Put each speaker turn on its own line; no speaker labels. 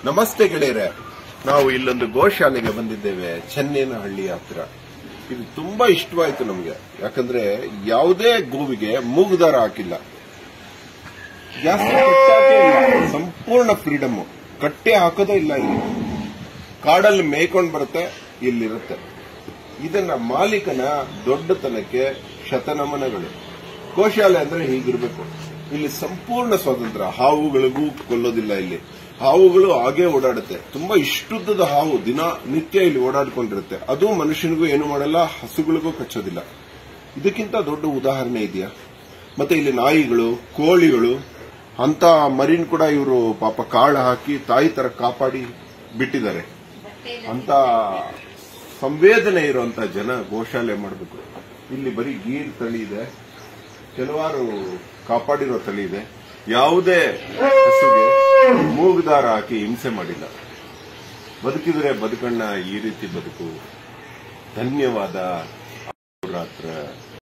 ನಮಸ್ತೆ ಗೆಳೆಯರೆ ನಾವು ಇಲ್ಲೊಂದು ಗೋಶಾಲೆಗೆ ಬಂದಿದ್ದೇವೆ ಚೆನ್ನೇನಹಳ್ಳಿ ಹತ್ರ ಇದು ತುಂಬಾ ಇಷ್ಟವಾಯ್ತು ನಮಗೆ ಯಾಕಂದ್ರೆ ಯಾವುದೇ ಗೋವಿಗೆ ಮೂಗುದಾರ ಹಾಕಿಲ್ಲ ಜಾಸ್ತಿ ಕಟ್ಟಾಕೇ ಇಲ್ಲ ಸಂಪೂರ್ಣ ಫ್ರೀಡಮ್ ಕಟ್ಟೆ ಹಾಕೋದೇ ಇಲ್ಲ ಇಲ್ಲಿ ಕಾಡಲ್ಲಿ ಮೇಯ್ಕೊಂಡು ಬರುತ್ತೆ ಇಲ್ಲಿರುತ್ತೆ ಇದನ್ನ ಮಾಲೀಕನ ದೊಡ್ಡತನಕ್ಕೆ ಶತನಮನಗಳು ಗೋಶಾಲೆ ಅಂದ್ರೆ ಹೀಗಿರ್ಬೇಕು ಇಲ್ಲಿ ಸಂಪೂರ್ಣ ಸ್ವಾತಂತ್ರ್ಯ ಹಾವುಗಳಿಗೂ ಕೊಲ್ಲೋದಿಲ್ಲ ಇಲ್ಲಿ ಹಾವುಗಳು ಹಾಗೆ ಓಡಾಡುತ್ತೆ ತುಂಬಾ ಇಷ್ಟುದ್ದದ ಹಾವು ದಿನ ನಿತ್ಯ ಇಲ್ಲಿ ಓಡಾಡ್ಕೊಂಡಿರುತ್ತೆ ಅದು ಮನುಷ್ಯನಿಗೂ ಏನು ಮಾಡಲ್ಲ ಹಸುಗಳಿಗೂ ಕಚ್ಚೋದಿಲ್ಲ ಇದಕ್ಕಿಂತ ದೊಡ್ಡ ಉದಾಹರಣೆ ಇದೆಯಾ ಮತ್ತೆ ಇಲ್ಲಿ ನಾಯಿಗಳು ಕೋಳಿಗಳು ಅಂತ ಮರಿನ್ ಕೂಡ ಇವರು ಪಾಪ ಕಾಳು ಹಾಕಿ ತಾಯಿ ತರ ಕಾಪಾಡಿ ಬಿಟ್ಟಿದ್ದಾರೆ ಅಂತ ಸಂವೇದನೆ ಇರುವಂತ ಜನ ಗೋಶಾಲೆ ಮಾಡಬೇಕು ಇಲ್ಲಿ ಬರೀ ಗೀರ್ ತಳಿ ಇದೆ ಕೆಲವಾರು ಕಾಪಾಡಿರೋ ತಳಿ ಇದೆ ಯಾವುದೇ ಹಸುಗೆ ಮೂಗುದಾರ ಹಾಕಿ ಹಿಂಸೆ ಮಾಡಿಲ್ಲ ಬದುಕಿದ್ರೆ ಬದುಕಣ್ಣ ಈ ರೀತಿ ಬದುಕು ಧನ್ಯವಾದ ರಾತ್ರ